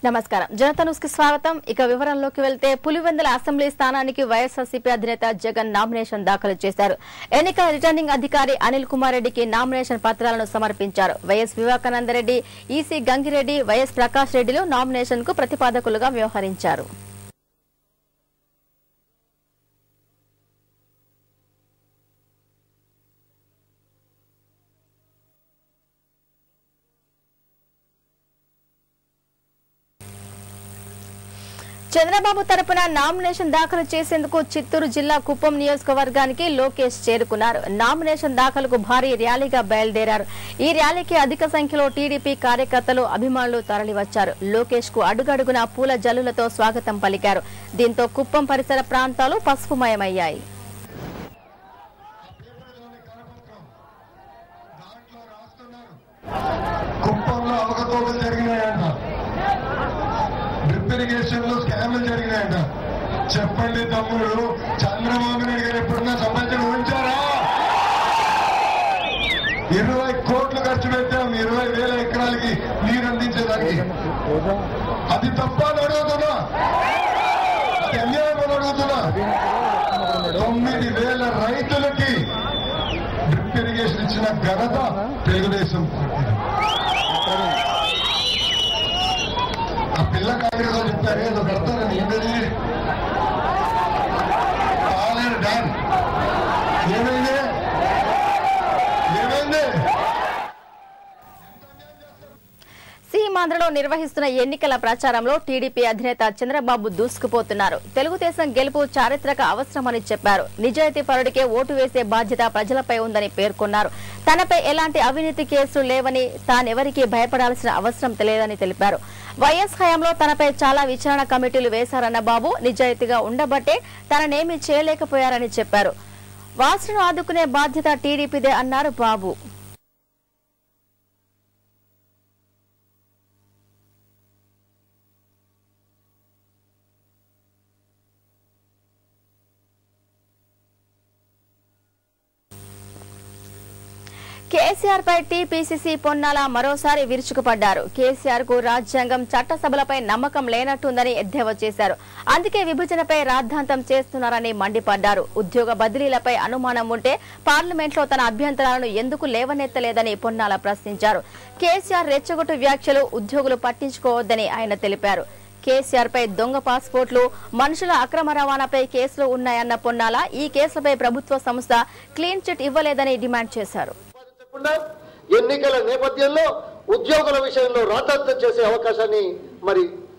నమస్కారం జనతా న్యూస్ కి స్వాగతం ఇక వివరంలోకి వెళ్తే పులివెందుల అసెంబ్లీ స్థానానికి వైఎస్ఆర్సీపీ అధినేత జగన్ నామినేషన్ దాఖలు చేశారు ఎన్నికల రిటర్నింగ్ అధికారి అనిల్ కుమార్ రెడ్డికి నామినేషన్ పత్రాలను సమర్పించారు YS Vivekananda Reddy EC Gangireddy YS Prakash రెడ్డిలు నామినేషన్ కు ప్రతిపాదకులుగా వ్యవహరించారు చంద్రబాబు తరపున నామినేషన్ దాఖలు చేసేందుకు చిత్తూరు జిల్లా కుప్పం నియోజకవర్గానికి లోకేష్ చేరుకున్నారు నామినేషన్ దాఖలుకు భారీ ర్యాలీగా బయలుదేరారు ఈ ర్యాలీకి అధిక సంఖ్యలో టీడీపీ కార్యకర్తలు అభిమానులు తరలివచ్చారు లోకేష్ కు అడుగడుగున పూల జల్లులతో స్వాగతం పలికారు దీంతో కుప్పం పరిసర ప్రాంతాలు పసుపుమయమయ్యాయి కుప్పంలో అవకతవకలు జరిగినాయంట డ్రిప్ ఇరిగేషన్ లో స్కామ్లు జరిగినాయంట చెప్పండి తమ్ముడు చంద్రబాబు నాయుడు గారు ఎప్పుడన్నా సంబంధించిన ఊహించారా ఇరవై కోట్లు ఖర్చు పెట్టాం ఇరవై వేల ఎకరాలకి నీరు అందించేదానికి అది తప్ప అని అడుగుతున్నా అది అన్యాయం అని అడుగుతున్నా తొమ్మిది వేల రైతులకి డ్రిప్ ఇరిగేషన్ ఇచ్చిన ఘనత తెలుగుదేశం పార్టీది. ఆ పిల్ల కాంగ్రెస్ వాళ్ళు చెప్తారే ఏదో కడతారని ఏంటది ఆల్రెడీ డన్ ఏమైంది ఏమైంది సీమాంధ్రలో నిర్వహిస్తున్న ఎన్నికల ప్రచారంలో టీడీపీ అధినేత చంద్రబాబు దూసుకుపోతున్నారు తెలుగుదేశం గెలుపు చారిత్రక అవసరమని చెప్పారు నిజాయితీ పరుడికే ఓటు వేసే బాధ్యత ప్రజలపై ఉందని పేర్కొన్నారు తనపై ఎలాంటి అవినీతి కేసులు లేవని తానెవరికీ భయపడాల్సిన అవసరం తెలియదని తెలిపారు వైఎస్ హయాంలో తనపై చాలా విచారణ కమిటీలు వేశారన్న బాబు నిజాయితీగా ఉండబట్టే తననేమీ చేయలేకపోయారని చెప్పారు వాసును ఆదుకునే బాధ్యత టీడీపీదే అన్నారు బాబు కేసీఆర్ పై టీపీసీసీ పొన్నాల మరోసారి విరుచుకుపడ్డారు కేసీఆర్ కు రాజ్యాంగం చట్టసభలపై నమ్మకం లేనట్టుందని ఎద్దేవా చేశారు అందుకే విభజనపై రాద్ధాంతం చేస్తున్నారని మండిపడ్డారు ఉద్యోగ బదిలీలపై అనుమానం ఉంటే పార్లమెంట్లో తన అభ్యంతరాలను ఎందుకు లేవనెత్తలేదని పొన్నాల ప్రశ్నించారు కేసీఆర్ రెచ్చగొట్టు వ్యాఖ్యలు ఉద్యోగులు పట్టించుకోవద్దని ఆయన తెలిపారు కేసీఆర్ పై దొంగ పాస్పోర్ట్లు మనుషుల అక్రమ రవాణాపై కేసులు ఉన్నాయన్న పొన్నాల ఈ కేసులపై ప్రభుత్వ సంస్థ క్లీన్ చిట్ ఇవ్వలేదని డిమాండ్ చేశారు సంపాదించకుండా ఎన్నికల నేపథ్యంలో ఉద్యోగుల విషయంలో రాతాంతం చేసే అవకాశాన్ని మరి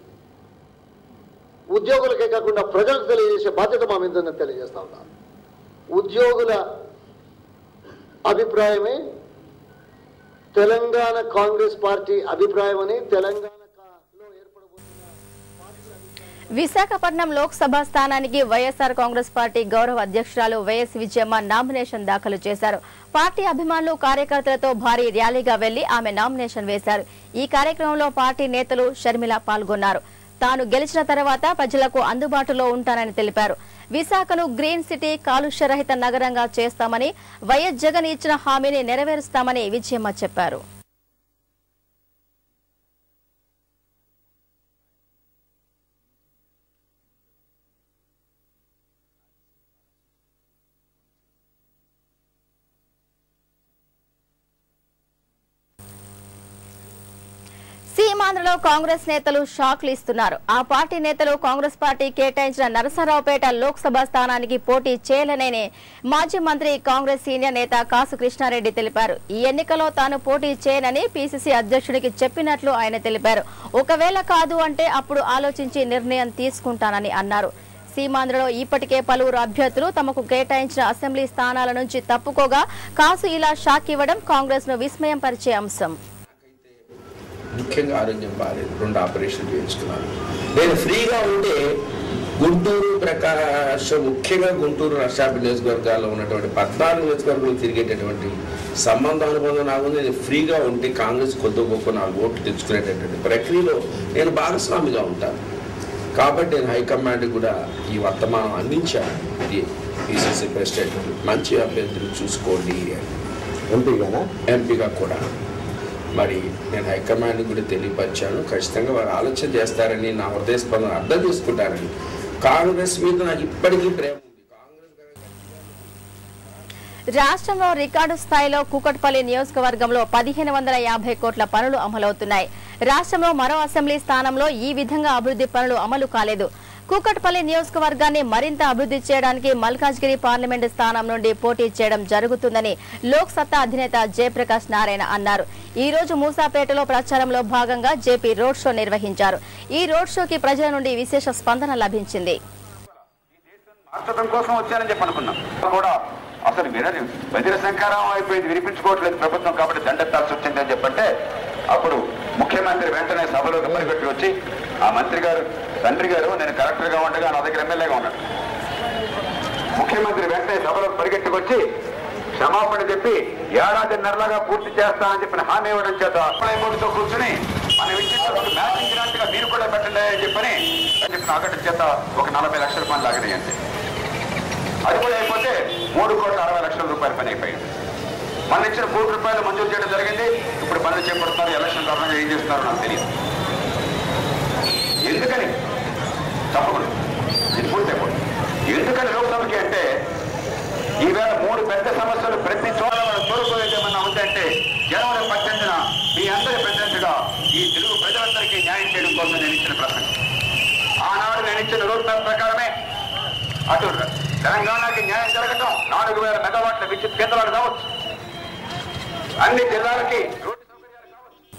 ఉద్యోగులకే కాకుండా ప్రజలకు తెలియజేసే బాధ్యత మా మీద ఉందని తెలియజేస్తా ఉన్నా ఉద్యోగుల అభిప్రాయమే తెలంగాణ కాంగ్రెస్ పార్టీ అభిప్రాయం అని తెలంగాణలో ఏర్పడబోతున్న విశాఖపట్నం లోక్సభ స్థానానికి వైఎస్ఆర్ కాంగ్రెస్ పార్టీ గౌరవ అధ్యక్షురాలు వైఎస్ విజయమ్మ నామినేషన్ దాఖలు చేశారు పార్టీ అభిమానులు కార్యకర్తలతో భారీ ర్యాలీగా వెళ్లి ఆమె నామినేషన్ వేశారు ఈ కార్యక్రమంలో పార్టీ నేతలు షర్మిల పాల్గొన్నారు తాను గెలిచిన తర్వాత ప్రజలకు అందుబాటులో ఉంటానని తెలిపారు విశాఖను గ్రీన్ సిటీ కాలుష్య రహిత నగరంగా చేస్తామని వైఎస్ జగన్ ఇచ్చిన హామీని నెరవేరుస్తామని విజయమ్మ చెప్పారు సీమాంధ్రలో కాంగ్రెస్ నేతలు షాక్లు ఇస్తున్నారు ఆ పార్టీ నేతలు కాంగ్రెస్ పార్టీ కేటాయించిన నరసరావుపేట లోక్సభ స్థానానికి పోటీ చేయలేనని మాజీ మంత్రి కాంగ్రెస్ సీనియర్ నేత కాసు కృష్ణారెడ్డి తెలిపారు ఈ ఎన్నికలో తాను పోటీ చేయనని పీసీసీ అధ్యక్షుడికి చెప్పినట్లు ఆయన తెలిపారు ఒకవేళ కాదు అంటే అప్పుడు ఆలోచించి నిర్ణయం తీసుకుంటానని అన్నారు సీమాంధ్రలో ఇప్పటికే పలువురు అభ్యర్థులు తమకు కేటాయించిన అసెంబ్లీ స్థానాల నుంచి తప్పుకోగా కాసు ఇలా షాక్ ఇవ్వడం కాంగ్రెస్ ను విస్మయం పరిచే అంశం ముఖ్యంగా ఆరోగ్యం బాగాలేదు రెండు ఆపరేషన్ చేయించుకున్నాను నేను ఫ్రీగా ఉంటే గుంటూరు ప్రకాశం ముఖ్యంగా గుంటూరు నర్సాపి నియోజకవర్గాల్లో ఉన్నటువంటి పద్నాలుగు నియోజకవర్గాలు తిరిగేటటువంటి సంబంధం అనుబంధం నాకు ఉంది. నేను ఫ్రీగా ఉంటే కాంగ్రెస్ కొద్ది గొప్ప నాలుగు ఓట్లు తెచ్చుకునేటటువంటి ప్రక్రియలో నేను భాగస్వామిగా ఉంటాను కాబట్టి నేను హైకమాండ్ కూడా ఈ వర్తమానం అందించాను ఇది పిసిసి ప్రెసిడెంట్ మంచి అభ్యర్థులు చూసుకోండి అని ఎంపీగానా ఎంపీగా కూడా మరి నేను హైకమాండ్ కూడా తెలియపరిచాను ఖచ్చితంగా వారు ఆలోచన చేస్తారని నా హృదయ స్పందన అర్థం చేసుకుంటారని కాంగ్రెస్ మీద నాకు ఇప్పటికీ ప్రేమ ఉంది కాంగ్రెస్ రాష్ట్రంలో రికార్డు స్థాయిలో కూకట్పల్లి నియోజకవర్గంలో పదిహేను వందల యాభై కోట్ల పనులు అమలవుతున్నాయి రాష్ట్రంలో మరో అసెంబ్లీ స్థానంలో ఈ విధంగా అభివృద్ధి పనులు అమలు కాలేదు కూకట్పల్లి నియోజకవర్గాన్ని మరింత అభివృద్ధి చేయడానికి మల్కాజ్గిరి పార్లమెంటు స్థానం నుండి పోటీ చేయడం జరుగుతుందని లోక్ సత్తా అధినేత జయప్రకాష్ నారాయణ అన్నారు ఈ రోజు మూసాపేటలో ప్రచారంలో భాగంగా జేపీ రోడ్ షో నిర్వహించారు ఈ రోడ్ షోకి ప్రజల నుండి విశేష స్పందన లభించింది మార్చడం కోసం వచ్చానని చెప్పి అనుకున్నాం కూడా అసలు వినది వదిన శంకారం అయిపోయింది వినిపించుకోవట్లేదు ప్రభుత్వం కాబట్టి దండెత్తాల్సి వచ్చింది అని చెప్పంటే అప్పుడు ముఖ్యమంత్రి వెంటనే సభలోకి పరిగెట్టి వచ్చి ఆ మంత్రి గారు తండ్రి గారు నేను కలెక్టర్ గా ఉండగా నా దగ్గర ఎమ్మెల్యేగా ఉన్నాడు ముఖ్యమంత్రి వెంటనే సభలోకి పరిగెట్టుకొచ్చి క్షమాపణ చెప్పి ఏడాదిన్నరలాగా పూర్తి చేస్తానని చెప్పిన హామీ ఇవ్వడం చేత అప్లైబోర్డుతో కూర్చుని మనం ఇచ్చిన డబ్బులు మ్యాచింగ్ గ్రాంట్గా మీరు కూడా పెట్టండి అని చెప్పని అని చెప్పిన ఆగటం చేత ఒక నలభై లక్షల రూపాయలు లాగడేయండి అది కూడా అయిపోతే మూడు కోట్ల అరవై లక్షల రూపాయల పని అయిపోయింది మన ఇచ్చిన కోటి రూపాయలు మంజూరు చేయడం జరిగింది ఇప్పుడు పనులు చేపడుతున్నారు ఎలక్షన్ కారణంగా ఏం చేస్తున్నారో నాకు తెలియదు ఎందుకని తప్పకుండా ఇది పూర్తి అయిపోతుంది ఎందుకని లోక్సభకి అంటే ఈవేళ మూడు పెద్ద సమస్యలు ప్రతి చోట వాళ్ళ తోడుకోలేదేమన్నా ఉందంటే జనవరి పద్దెనిమిదిన మీ అందరి ప్రెసిడెంట్గా ఈ తెలుగు ప్రజలందరికీ న్యాయం చేయడం కోసం నేను ఇచ్చిన ప్రసంగం ఆనాడు నేను ఇచ్చిన రోడ్ మ్యాప్ ప్రకారమే అటు తెలంగాణకి న్యాయం జరగటం నాలుగు వేల మెగావాట్ల విద్యుత్ కేంద్రాలు కావచ్చు అన్ని జిల్లాలకి రోడ్డు సౌకర్యాలు కావచ్చు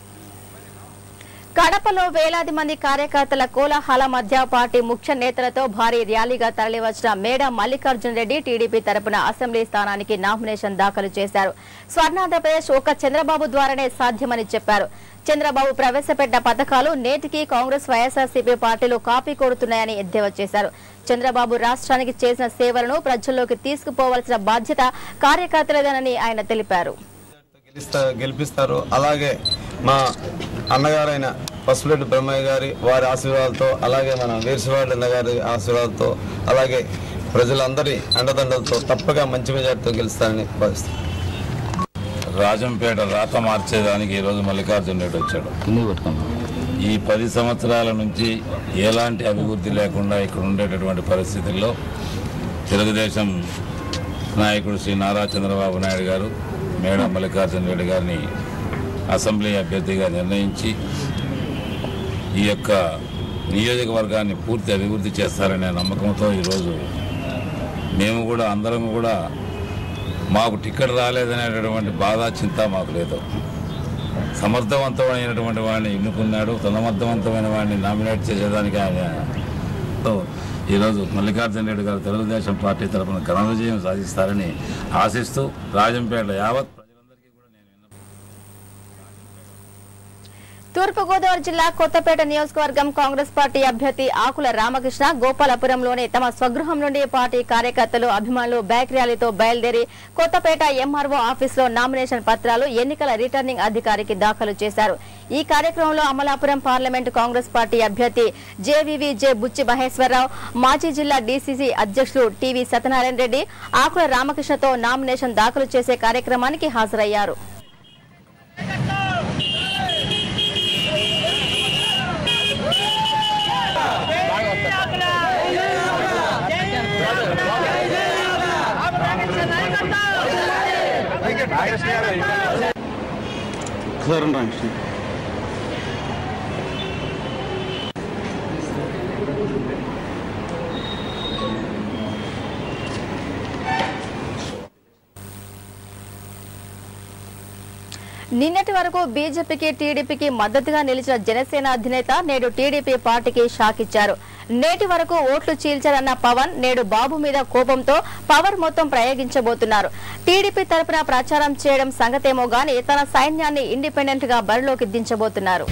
కడపలో వేలాది మంది కార్యకర్తల కోలాహల మధ్య పార్టీ ముఖ్య నేతలతో భారీ ర్యాలీగా తరలివచ్చిన మేడ మల్లికార్జున రెడ్డి టీడీపీ తరపున అసెంబ్లీ స్థానానికి నామినేషన్ దాఖలు చేశారు స్వర్ణాంధ్రప్రదేశ్ ఒక చంద్రబాబు ద్వారానే సాధ్యమని చెప్పారు చంద్రబాబు ప్రవేశపెట్టిన పథకాలు నేటికి కాంగ్రెస్ వైఎస్ఆర్సీపీ పార్టీలు కాపీ కొడుతున్నాయని ఎద్దేవా చేశారు చంద్రబాబు రాష్ట్రానికి చేసిన సేవలను ప్రజల్లోకి తీసుకుపోవాల్సిన బాధ్యత కార్యకర్తలదేనని ఆయన తెలిపారు గెలిస్తా గెలిపిస్తారు అలాగే మా అన్నగారైన పసుపులెడ్డి బ్రహ్మయ్య గారి వారి ఆశీర్వాదాలతో అలాగే మన వీరశివాడి అన్న గారి ఆశీర్వాదాలతో అలాగే ప్రజలందరి అండదండలతో తప్పగా మంచి మెజార్టీతో గెలుస్తారని భావిస్తాను రాజంపేట రాత మార్చేదానికి ఈరోజు మల్లికార్జున రెడ్డి వచ్చాడు ఈ పది సంవత్సరాల నుంచి ఎలాంటి అభివృద్ధి లేకుండా ఇక్కడ ఉండేటటువంటి పరిస్థితుల్లో తెలుగుదేశం నాయకుడు శ్రీ నారా చంద్రబాబు నాయుడు గారు మేడం మల్లికార్జున రెడ్డి గారిని అసెంబ్లీ అభ్యర్థిగా నిర్ణయించి ఈ యొక్క నియోజకవర్గాన్ని పూర్తి అభివృద్ధి చేస్తారనే నమ్మకంతో ఈరోజు మేము కూడా అందరం కూడా మాకు టికెట్ రాలేదనేటటువంటి బాధ చింత మాకు లేదు సమర్థవంతమైనటువంటి వాడిని ఎన్నుకున్నాడు సమర్థవంతమైన వాడిని నామినేట్ చేసేదానికి ఆయన తో ఈరోజు మల్లికార్జున రెడ్డి గారు తెలుగుదేశం పార్టీ తరఫున ఘన విజయం సాధిస్తారని ఆశిస్తూ రాజంపేట యావత్ ప్రజలందరికీ కూడా నేను విన్నపం తూర్పుగోదావరి జిల్లా కొత్తపేట నియోజకవర్గం కాంగ్రెస్ పార్టీ అభ్యర్థి ఆకుల రామకృష్ణ గోపాలపురంలోని తమ స్వగృహం నుండి పార్టీ కార్యకర్తలు అభిమానులు బైక్ ర్యాలీతో బయలుదేరి కొత్తపేట ఎంఆర్ఓ ఆఫీసులో నామినేషన్ పత్రాలు ఎన్నికల రిటర్నింగ్ అధికారికి దాఖలు చేశారు ఈ కార్యక్రమంలో అమలాపురం పార్లమెంటు కాంగ్రెస్ పార్టీ అభ్యర్థి జేవీవీ జె బుచ్చి మహేశ్వరరావు మాజీ జిల్లా డీసీసీ అధ్యక్షులు టీవీ సత్యనారాయణ రెడ్డి ఆకుల రామకృష్ణతో నామినేషన్ దాఖలు చేసే కార్యక్రమానికి హాజరయ్యారు నిన్నటి వరకు బీజేపీకి టీడీపీకి మద్దతుగా నిలిచిన జనసేన అధినేత నేడు టీడీపీ పార్టీకి షాక్ ఇచ్చారు నేటి వరకు ఓట్లు చీల్చారన్న పవన్ నేడు బాబు మీద కోపంతో పవర్ మొత్తం ప్రయోగించబోతున్నారు టీడీపీ తరపున ప్రచారం చేయడం సంగతేమో గాని తన సైన్యాన్ని ఇండిపెండెంట్ గా బరిలోకి దించబోతున్నారు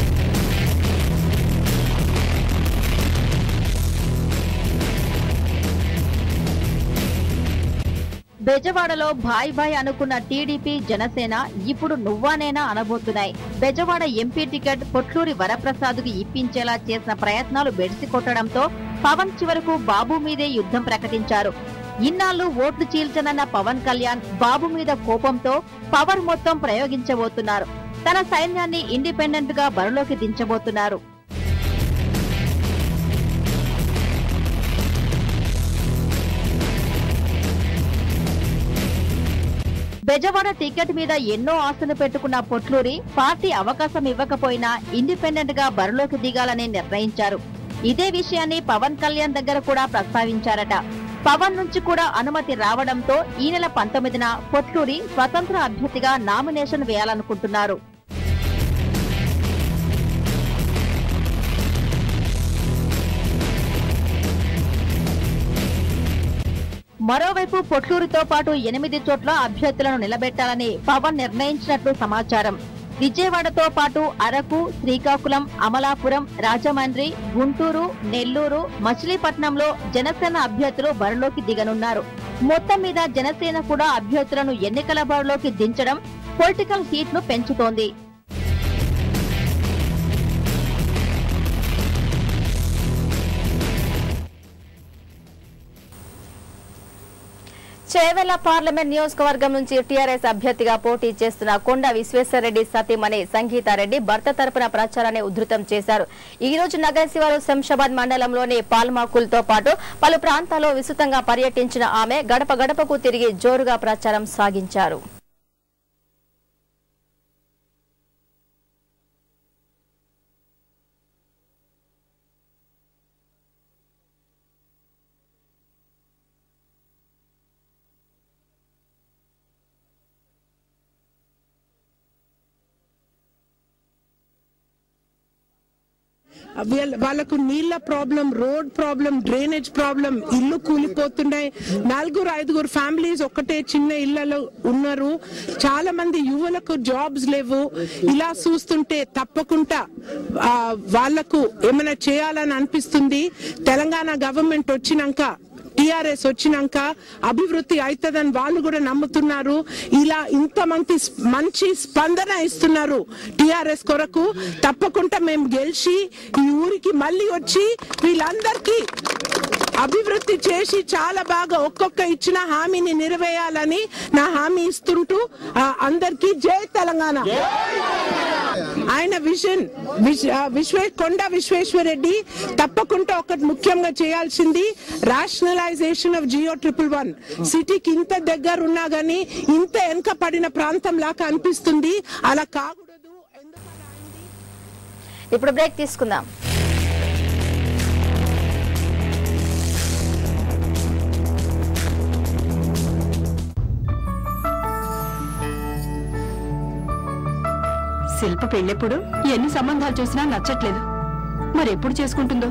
బెజవాడలో భాయ్ భాయ్ అనుకున్న టీడీపీ జనసేన ఇప్పుడు నువ్వానేనా అనబోతున్నాయి బెజవాడ ఎంపీ టికెట్ పొట్లూరి వరప్రసాద్కు ఇప్పించేలా చేసిన ప్రయత్నాలు బెడిసి కొట్టడంతో పవన్ చివరకు బాబు మీదే యుద్ధం ప్రకటించారు ఇన్నాళ్లు ఓట్లు చీల్చనన్న పవన్ కళ్యాణ్ బాబు మీద కోపంతో పవర్ మొత్తం ప్రయోగించబోతున్నారు తన సైన్యాన్ని ఇండిపెండెంట్ గా బరిలోకి దించబోతున్నారు బెజవాడ టికెట్ మీద ఎన్నో ఆశలు పెట్టుకున్న పొట్లూరి పార్టీ అవకాశం ఇవ్వకపోయినా ఇండిపెండెంట్ గా బరిలోకి దిగాలని నిర్ణయించారు ఇదే విషయాన్ని పవన్ కళ్యాణ్ దగ్గర కూడా ప్రస్తావించారట పవన్ నుంచి కూడా అనుమతి రావడంతో ఈ నెల పంతొమ్మిదిన పొట్లూరి స్వతంత్ర అభ్యర్థిగా నామినేషన్ వేయాలనుకుంటున్నారు మరోవైపు పొట్లూరుతో పాటు ఎనిమిది చోట్ల అభ్యర్థులను నిలబెట్టాలని పవన్ నిర్ణయించినట్లు సమాచారం విజయవాడతో పాటు అరకు శ్రీకాకుళం అమలాపురం రాజమండ్రి గుంటూరు నెల్లూరు మచిలీపట్నంలో జనసేన అభ్యర్థులు బరిలోకి దిగనున్నారు మొత్తం మీద జనసేన కూడా అభ్యర్థులను ఎన్నికల బరిలోకి దించడం పొలిటికల్ హీట్ ను పెంచుతోంది చేవెళ్ల పార్లమెంట్ నియోజకవర్గం నుంచి టీఆర్ఎస్ అభ్యర్థిగా పోటీ చేస్తున్న కొండ విశ్వేశ్వరరెడ్డి సతీమణి సంగీతారెడ్డి భర్త తరపున ప్రచారాన్ని ఉధృతం చేశారు ఈ రోజు నగర శివారు శంషాబాద్ మండలంలోని పాల్మాకులతో పాటు పలు ప్రాంతాల్లో విస్తృతంగా పర్యటించిన ఆమె గడప గడపకు తిరిగి జోరుగా ప్రచారం సాగించారు వీళ్ళ- వాళ్ళకు నీళ్ల problem road problem drainage problem ఇల్లు కూలిపోతున్నాయి నలుగురు ఐదుగురు ఫ్యామిలీస్ ఒక్కటే చిన్న ఇళ్లలో ఉన్నారు చాలా మంది యువలకు జాబ్స్ లేవు ఇలా చూస్తుంటే తప్పకుండా ఆ, వాళ్ళకు ఏమైనా చేయాలని అనిపిస్తుంది తెలంగాణ గవర్నమెంట్ వచ్చినాక టిఆర్ఎస్ వచ్చినాక అభివృద్ధి అవుతుందని వాళ్ళు కూడా నమ్ముతున్నారు ఇలా ఇంత మంచి మంచి స్పందన ఇస్తున్నారు టిఆర్ఎస్ కొరకు తప్పకుండా మేము గెలిచి ఈ ఊరికి మళ్ళీ వచ్చి వీళ్ళందరికీ అభివృద్ధి చేసి చాలా బాగా ఒక్కొక్క ఇచ్చిన హామీని నెరవేయాలని నా హామీ ఇస్తుంటూ ఆ, అందరికీ జై తెలంగాణ ఆయన విజన్ విశ్- ఆ, విశ్వే కొండ విశ్వేశ్వరరెడ్డి తప్పకుండా ఒకటి ముఖ్యంగా చేయాల్సింది rationalisation of GO triple one సిటీకి ఇంత దగ్గర ఉన్నా గానీ ఇంత వెనక పడిన ప్రాంతం లాగా అనిపిస్తుంది అలా కాకూడదు ఇప్పుడు బ్రేక్ తీసుకుందాం శిల్ప పెళ్ళెప్పుడు ఎన్ని సంబంధాలు చూసినా నచ్చట్లేదు మరి ఎప్పుడు చేసుకుంటుందో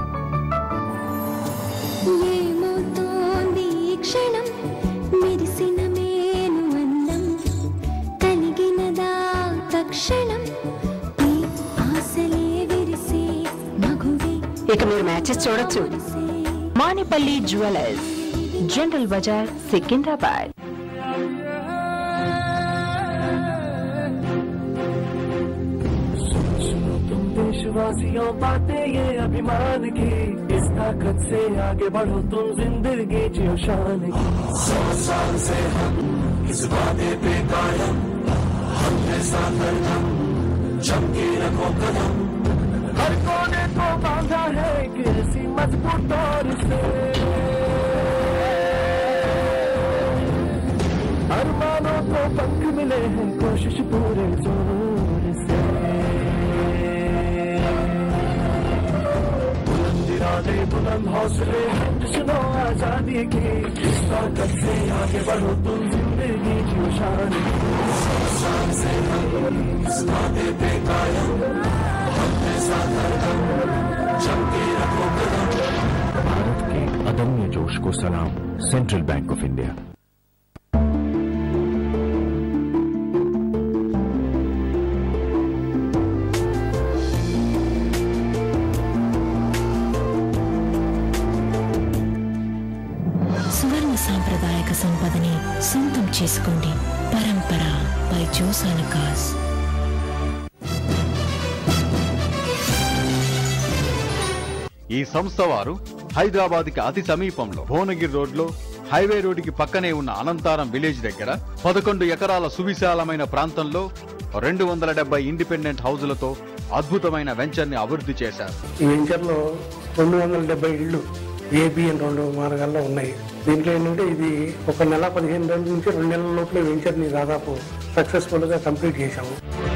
ఏమవుతోంది ఈ క్షణం మెరిసిన మేను అందం కలిగినదా తక్షణం ఈ ఆశలే విరిసే మగువే ఇక మీరు మ్యాచెస్ చూడొచ్చు మానిపల్లి జ్యువెలర్స్ జనరల్ బజార్ సికింద్రాబాద్ तुम देशवासियों बातें ये अभिमान की इस ताकत से आगे बढ़ो तुम जिंदगी जियो शान की सौ साल से हम इस वादे पे कायम हमने साथ हरदम जम के रखो कदम हर कोने को बांधा है एक ऐसी मजबूत डोर से अरमानों को पंख मिले हैं कोशिश पूरे जोर से बुलंद इरादे बुलंद हौसले सुनो आजादी की इस ताकत से आगे बढ़ो तुम जिंदगी जियो शान शान से हम इस वादे पे कायम हमने साथ हरदम जम के रखो कदम भारत के अदम्य जोश को सलाम सेंट्रल बैंक ऑफ इंडिया సువర్ణ సాంప్రదాయక సంపదని సొంతం చేసుకోండి పరంపర బై జోసానుకాస్ ఈ సంస్థ వారు హైదరాబాద్ కి అతి సమీపంలో భువనగిరి రోడ్ లో హైవే రోడ్డుకి పక్కనే ఉన్న అనంతారం విలేజ్ దగ్గర పదకొండు ఎకరాల సువిశాలమైన ప్రాంతంలో రెండు వందల డెబ్బై ఇండిపెండెంట్ హౌజులతో అద్భుతమైన వెంచర్ ని అభివృద్ధి చేశారు ఈ వెంచర్లో రెండు వందల డెబ్బై ఇళ్ళు ఏబి అని రెండు మార్గాల్లో ఉన్నాయి దీంట్లో ఏంటంటే ఇది ఒక నెల పదిహేను రోజుల నుంచి రెండు నెలల లోపల వెంచర్ని దాదాపు సక్సెస్ఫుల్గా కంప్లీట్ చేశాము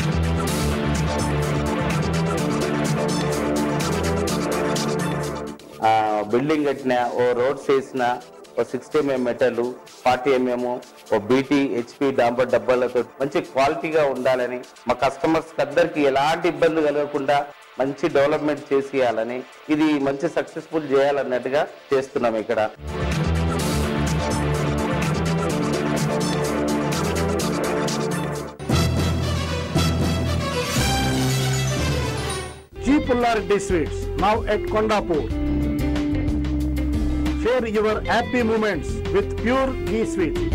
ఆ, బిల్డింగ్ కట్టిన ఓ రోడ్స్ వేసిన ఓ sixty mm metal forty mm ఓ బీటీ హెచ్పి డాంబర్ డబ్బాలతో మంచి క్వాలిటీగా ఉండాలని మా కస్టమర్స్ అందరికి ఎలాంటి ఇబ్బంది కలగకుండా మంచి డెవలప్మెంట్ చేసేయాలని ఇది మంచి సక్సెస్ఫుల్ చేయాలన్నట్టుగా చేస్తున్నాం ఇక్కడ G. Pullarity Sweets, now at Kondapur. Share your happy moments with pure ghee sweets.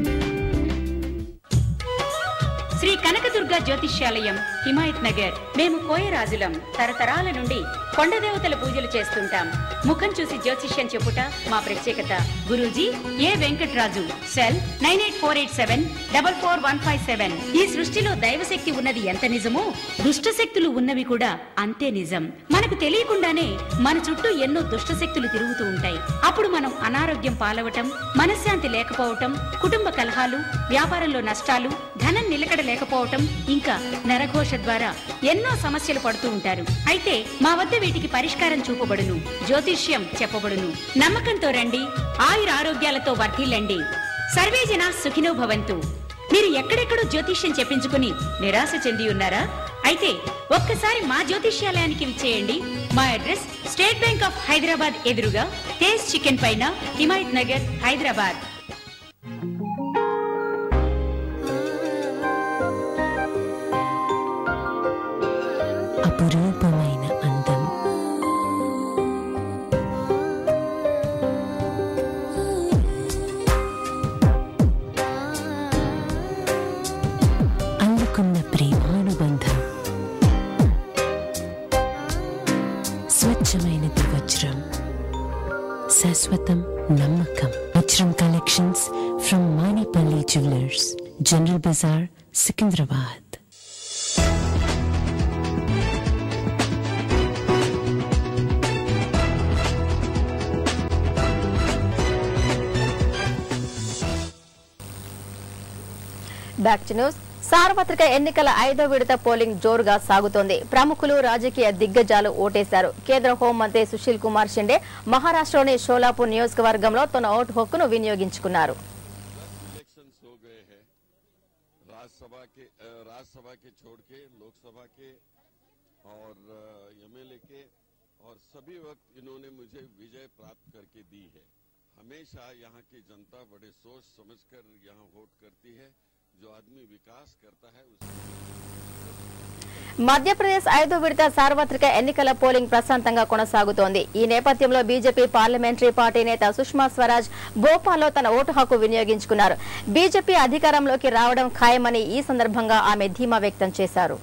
Shri Kanakadurga జ్యోతిష్యాలయం హిమాయత్ నగర్ మేము కోయరాజులం తరతరాల నుండి కొండదేవతల పూజలు చేస్తుంటాం ముఖం చూసి జ్యోతిష్యం చెప్పుట మా ప్రత్యేకత Guruji A Venkatraju cell nine eight four eight seven double four one five seven ఈ సృష్టిలో దైవశక్తి ఉన్నది ఎంత నిజమో దుష్ట శక్తులు ఉన్నవి కూడా అంతే నిజం మనకు తెలియకుండానే మన చుట్టూ ఎన్నో దుష్ట శక్తులు తిరుగుతూ ఉంటాయి అప్పుడు మనం అనారోగ్యం పాలవటం మనశ్శాంతి లేకపోవటం కుటుంబ కలహాలు వ్యాపారంలో నష్టాలు ధనం నిలకడ లేకపోవటం ఇంకా నరఘోష ద్వారా ఎన్నో సమస్యలు పడుతూ ఉంటారు అయితే మా వద్ద వీటికి పరిష్కారం చూపబడును జ్యోతిష్యం చెప్పబడును నమ్మకంతో రండి ఆయుర ఆరోగ్యాలతో వర్ధిల్లండి సర్వే జన సుఖినో భవంతు మీరు ఎక్కడెక్కడో జ్యోతిష్యం చెప్పించుకుని నిరాశ చెంది ఉన్నారా అయితే ఒక్కసారి మా జ్యోతిష్యాలయానికి విచ్చేయండి మా address State Bank of Hyderabad ఎదురుగా తేజ్ చికెన్ పైన హిమాయత్ నగర్ హైదరాబాద్ అపురూపమైన అందం అల్లుకున్న ప్రేమానుబంధం స్వచ్ఛమైనది వజ్రం శాశ్వతం నమ్మకం వజ్రం collections from Manipalli jewellers General Bazaar Secunderabad back to news సార్వత్రిక ఎన్నికల ఐదో విడత పోలింగ్ జోరుగా సాగుతోంది ప్రముఖులు రాజకీయ దిగ్గజాలు ఓటేశారు కేంద్ర హోంమంత్రి సుశీల్ కుమార్ షిండే మహారాష్ట్రలోని షోలాపూర్ నియోజకవర్గంలో తన ఓటు హక్కును వినియోగించుకున్నారు राज्यसभा के अ, राज्यसभा के छोड़ के लोकसभा के और एमएलए के और सभी वक्त इन्होंने मुझे विजय प्राप्त करके दी है हमेशा यहाँ की जनता बड़े सोच समझकर यहाँ वोट करती है जो आदमी विकास करता है उस మధ్యప్రదేశ్ ఐదో విడత సార్వత్రిక ఎన్నికల పోలింగ్ ప్రశాంతంగా కొనసాగుతోంది ఈ నేపథ్యంలో బీజేపీ పార్లమెంటరీ పార్టీ నేత సుష్మా స్వరాజ్ భోపాల్లో తన ఓటు హక్కు వినియోగించుకున్నారు బీజేపీ అధికారంలోకి రావడం ఖాయమని ఈ సందర్భంగా ఆమె ధీమా వ్యక్తం చేశారు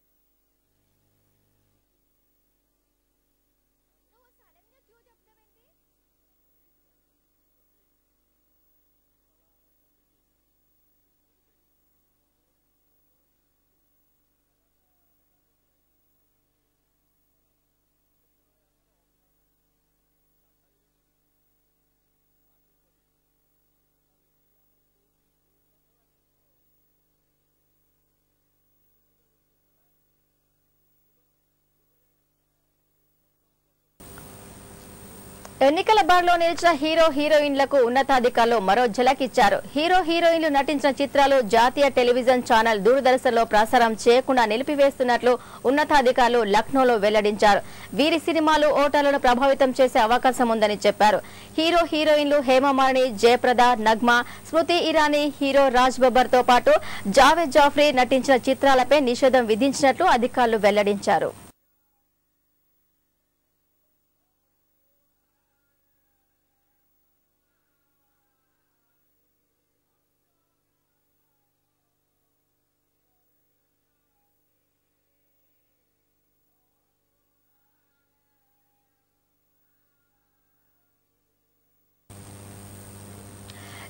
ఎన్నికల బార్లో నిలిచిన హీరో హీరోయిన్లకు ఉన్నతాధికారులు మరో ఝలక్ ఇచ్చారు హీరో హీరోయిన్లు నటించిన చిత్రాలు జాతీయ టెలివిజన్ ఛానల్ దూరదర్శన్లో ప్రసారం చేయకుండా నిలిపివేస్తున్నట్లు ఉన్నతాధికారులు లక్నోలో వెల్లడించారు వీరి సినిమాలు ఓటర్లను ప్రభావితం చేసే అవకాశం ఉందని చెప్పారు హీరో హీరోయిన్లు హేమమాలిని జయప్రద నగ్మా స్మృతి ఇరానీ హీరో రాజ్ బబ్బర్ తో పాటు జావేద్ జాఫ్రీ నటించిన చిత్రాలపై నిషేధం విధించినట్లు అధికారులు వెల్లడించారు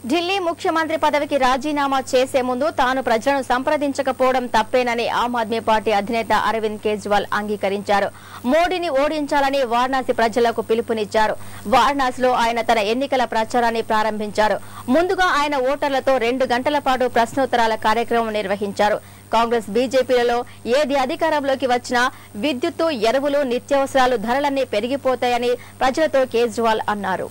ఢిల్లీ ముఖ్యమంత్రి పదవికి రాజీనామా చేసే ముందు తాను ప్రజలను సంప్రదించకపోవడం తప్పేనని ఆమ్ ఆద్మీ పార్టీ అధినేత అరవింద్ కేజ్రీవాల్ అంగీకరించారు మోడీని ఓడించాలని వారణాసి ప్రజలకు పిలుపునిచ్చారు వారణాసిలో ఆయన తన ఎన్నికల ప్రచారాన్ని ప్రారంభించారు ముందుగా ఆయన ఓటర్లతో రెండు గంటల పాటు ప్రశ్నోత్తరాల కార్యక్రమం నిర్వహించారు కాంగ్రెస్ బీజేపీలలో ఏది అధికారంలోకి వచ్చినా విద్యుత్తు ఎరువులు నిత్యావసరాలు ధరలన్నీ పెరిగిపోతాయని ప్రజలతో కేజ్రీవాల్ అన్నారు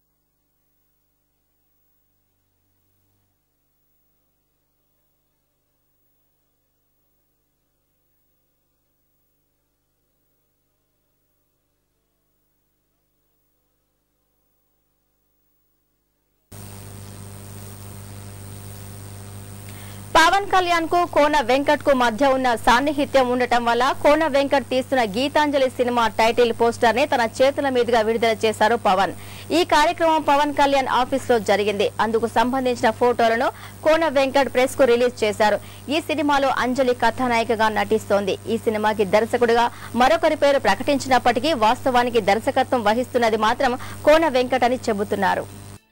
పవన్ కళ్యాణ్ కు కోన వెంకట్ కు మధ్య ఉన్న సాన్నిహిత్యం ఉండటం వల్ల కోన వెంకట్ తీస్తున్న గీతాంజలి సినిమా టైటిల్ పోస్టర్ ని తన చేతుల మీదుగా విడుదల చేశారు పవన్ ఈ కార్యక్రమం పవన్ కళ్యాణ్ ఆఫీస్ లో జరిగింది అందుకు సంబంధించిన ఫోటోలను కోన వెంకట్ ప్రెస్ కు రిలీజ్ చేశారు ఈ సినిమాలో అంజలి కథానాయికగా నటిస్తోంది ఈ సినిమాకి దర్శకుడిగా మరొకరి పేరు ప్రకటించినప్పటికీ వాస్తవానికి దర్శకత్వం వహిస్తున్నది మాత్రం కోన వెంకట్ అని చెబుతున్నారు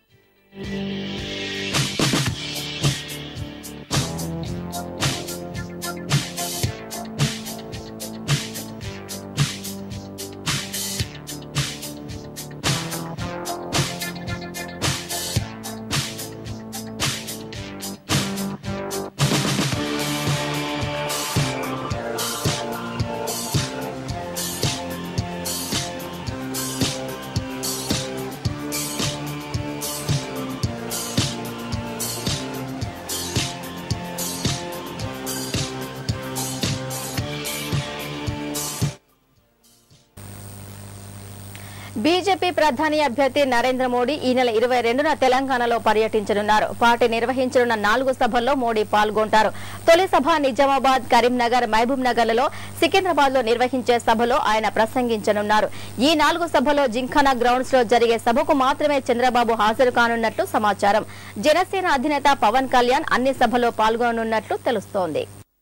బీజేపీ ప్రధాని అభ్యర్థి నరేంద్ర మోడీ ఈ నెల ఇరవై రెండున తెలంగాణలో పర్యటించనున్నారు పార్టీ నిర్వహించనున్న నాలుగు సభల్లో మోడీ పాల్గొంటారు తొలి సభ నిజామాబాద్ కరీంనగర్ మహబూబ్ నగర్లలో సికింద్రాబాద్ లో నిర్వహించే సభలో ఆయన ప్రసంగించనున్నారు ఈ నాలుగు సభలో జింఖానా గ్రౌండ్స్ లో జరిగే సభకు మాత్రమే చంద్రబాబు హాజరు కానున్నట్లు సమాచారం జనసేన అధినేత పవన్ కళ్యాణ్ అన్ని సభలో పాల్గొననున్నట్లు తెలుస్తోంది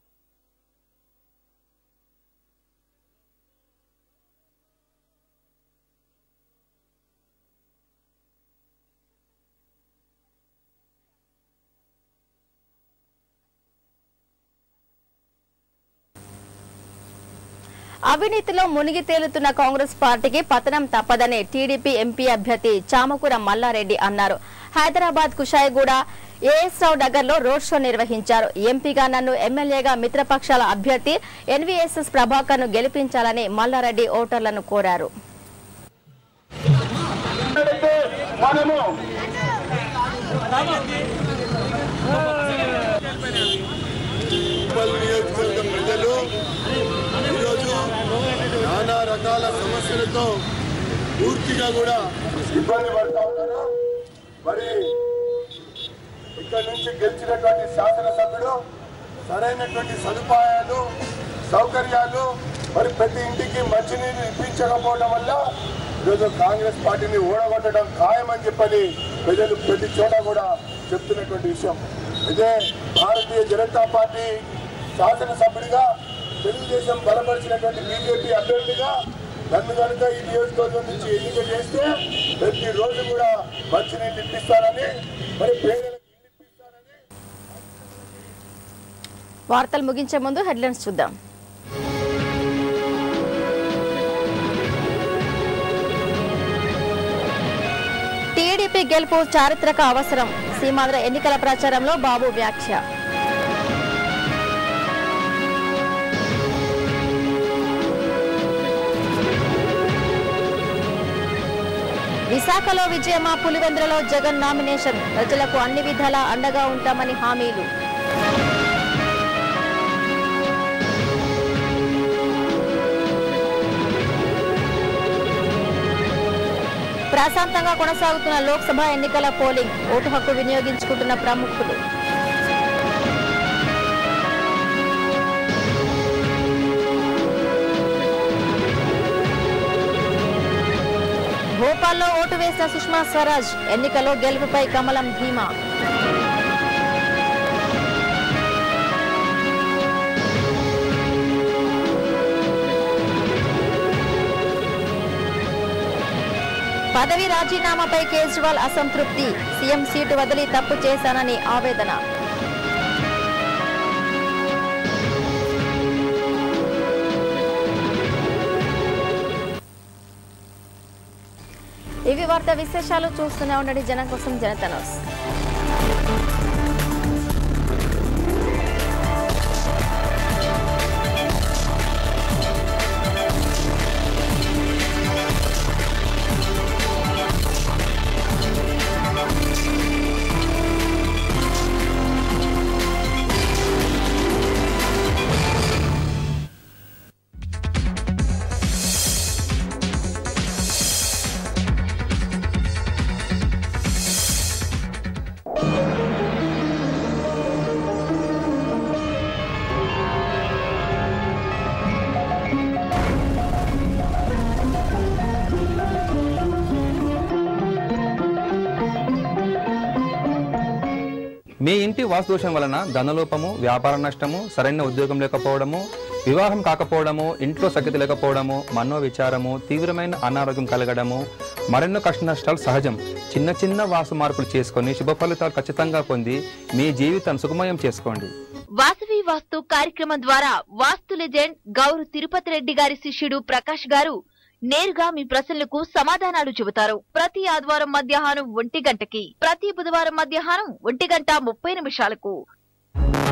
అవినీతిలో మునిగి తేలుతున్న కాంగ్రెస్ పార్టీకి పతనం తప్పదని టీడీపీ ఎంపీ అభ్యర్థి చామకూర మల్లారెడ్డి అన్నారు హైదరాబాద్ కుషాయిగూడ ఏఎస్ రావు నగర్ లో రోడ్ షో నిర్వహించారు ఎంపీగా నన్ను ఎమ్మెల్యేగా మిత్రపక్షాల అభ్యర్థి ఎన్వీఎస్ఎస్ ప్రభాకర్ ను గెలిపించాలని మల్లారెడ్డి ఓటర్లను కోరారు మనము ఉప్పల్ నియోజకవర్గ ప్రజలు ఈరోజు నానా రకాల సమస్యలతో పూర్తిగా కూడా ఇబ్బంది పడతా ఉన్నారు మరి ఇక్కడ నుంచి గెలిచినటువంటి శాసనసభ్యుడు సరైనటువంటి సదుపాయాలు సౌకర్యాలు మరి ప్రతి ఇంటికి మంచినీరు ఇప్పించకపోవడం వల్ల ఈరోజు కాంగ్రెస్ పార్టీని ఓడగొట్టడం ఖాయమని చెప్పని ప్రజలు ప్రతి చోట కూడా చెప్తున్నటువంటి విషయం ఇదే భారతీయ జనతా పార్టీ శాసనసభ్యుడిగా తెలుగుదేశం బలపరిచినటువంటి బీజేపీ అభ్యర్థిగా నన్ను కనుక ఈ నియోజకవర్గం నుంచి ఎన్నిక చేస్తే ప్రతి రోజు కూడా మంచినీళ్ళు ఇప్పిస్తానని మరి పేదలకు వార్తలు ముగించే ముందు హెడ్లైన్స్ చూద్దాం టీడీపీ గెలుపు చారిత్రక అవసరం సీమాంధ్ర ఎన్నికల ప్రచారంలో బాబు వ్యాఖ్య విశాఖలో విజయమా పులివెందులలో జగన్ నామినేషన్ ప్రజలకు అన్ని విధాలా అండగా ఉంటామని హామీలు ప్రశాంతంగా కొనసాగుతున్న లోక్సభ ఎన్నికల పోలింగ్ ఓటు హక్కు వినియోగించుకుంటున్న ప్రముఖులు భోపాల్లో ఓటు వేసిన సుష్మా స్వరాజ్ ఎన్నికలో గెలుపుపై కమలం ధీమా పదవి రాజీనామాపై కేజ్రీవాల్ అసంతృప్తి సీఎం సీటు వదిలి తప్పు చేశానని ఆవేదన ఇవి వార్త విశేషాలు చూస్తూనే ఉండండి జనం కోసం జనత న్యూస్ మీ ఇంటి వాస్తుదోషం వలన ధనలోపము వ్యాపార నష్టము సరైన ఉద్యోగం లేకపోవడము వివాహం కాకపోవడము ఇంట్లో సఖ్యత లేకపోవడము మనోవిచారము తీవ్రమైన అనారోగ్యం కలగడము మరెన్నో కష్ట నష్టాలు సహజం చిన్న చిన్న వాసు మార్పులు చేసుకొని శుభ ఫలితాలు ఖచ్చితంగా పొంది మీ జీవితాన్ని సుఖమయం చేసుకోండి వాసవి వాస్తు కార్యక్రమం ద్వారా వాస్తు లెజెండ్ గౌరు తిరుపతి రెడ్డి గారి శిష్యుడు ప్రకాష్ గారు నేరుగా మీ ప్రశ్నలకు సమాధానాలు చెబుతారు ప్రతి ఆదివారం మధ్యాహ్నం ఒంటి గంటకి ప్రతి బుధవారం మధ్యాహ్నం ఒంటి గంట ముప్పై నిమిషాలకు